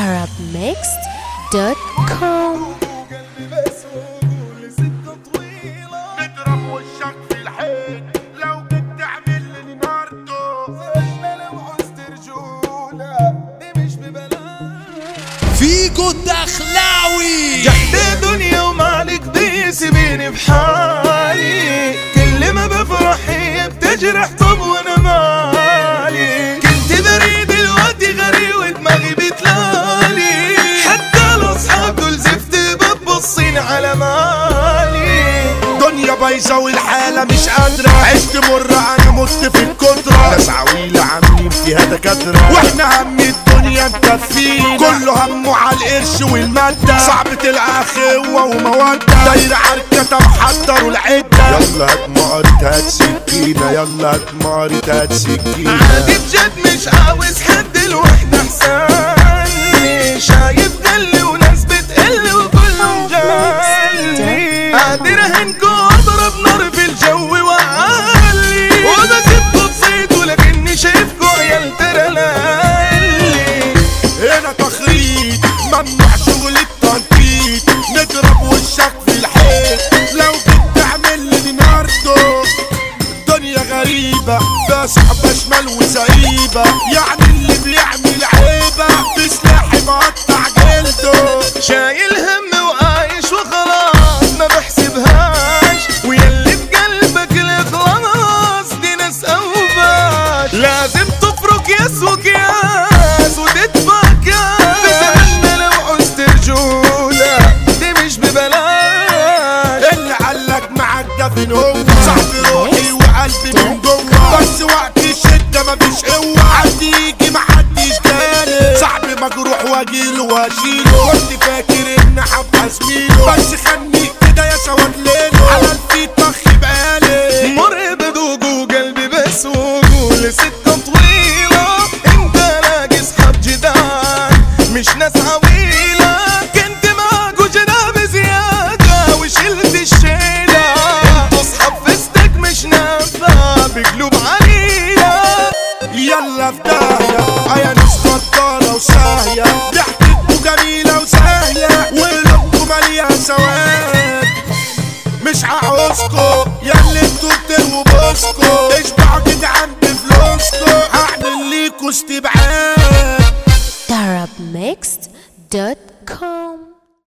arabmixed.com نضرب وشك في الحيط لو جيت تعمل لي ناردو لو عوزت رجولة دي مش ببلاش فيجو الدخلاوي جحد دنيا ومالك دي سيبيني بحالي كل ما بفرح هي بتجرح طب وانا مالي كنت بريد الوقت غري ودماغي بتلالي حتى الاصحاب دول زفت بتبصين على مالي دنيا بايظة والحالة مش قادرة عشت مرة أنا مت في الكترة ناس عويلة عاملين فيها دكاترة واحنا هم الدنيا مكفينا كله همه على القرش والمادة صعب تلقى خوة ومودة دايرة عركة محضر والعدة يلا هات مقارة هات سكينة يلا هات مقارة هات سكينة عادي بجد مش عاوز حد الوحدة احسن شايف قلي وناس بتقل وكلهم جالي قادر اهنكو اضرب نار في الجو واعلي وده سبته تصيد ولكني شايفكو عيال ترلالي هنا تخريط ممنوع شغل التنطيط نضرب وشك في الحيط لو جيت تعمل لي ناردو الدنيا غريبة ده صحبة شمال وزعيبة يعني اللي بيعمل عيبة بسلاحي مقطع جلده شايل هم وعايش وخلاص ما بحسبهاش ويلي بقلبك الاخلاص دي ناس اوباش لازم تفرك ياس وكياس وتدفع كاس تتمنى لو عوزت رجولة دي مش ببلاش اللي علق معاك ده فين هو صاحبي روحي وقلبي من جوه بس وقت الشدة مفيش قوة حد يجي محدش جالي صاحبي مجروح واجيله واشيله كنت فاكر ان حبة زميله بس خليك كده يا سواد ليله على الفيت طخ بقالي مر بدوق وقلبي بسوق لسكة طويلة انت لاقي اصحاب جدعان مش ناس عويلة كنت معاك وجناب زيادة وشلت الشيلة انتوا اصحاب فستك مش نافع بقلوب عليا يلا في داهية يا ناس غدارة وساهية ضحكتكوا جميلة وساهية وقلوبكوا مالية سواد مش هعوزكوا يا اللي انتوا بتلووا بوسكوا اشبعوا جدعان بفلوسكوا هعمل ليكوا استبعاد arabmixed.com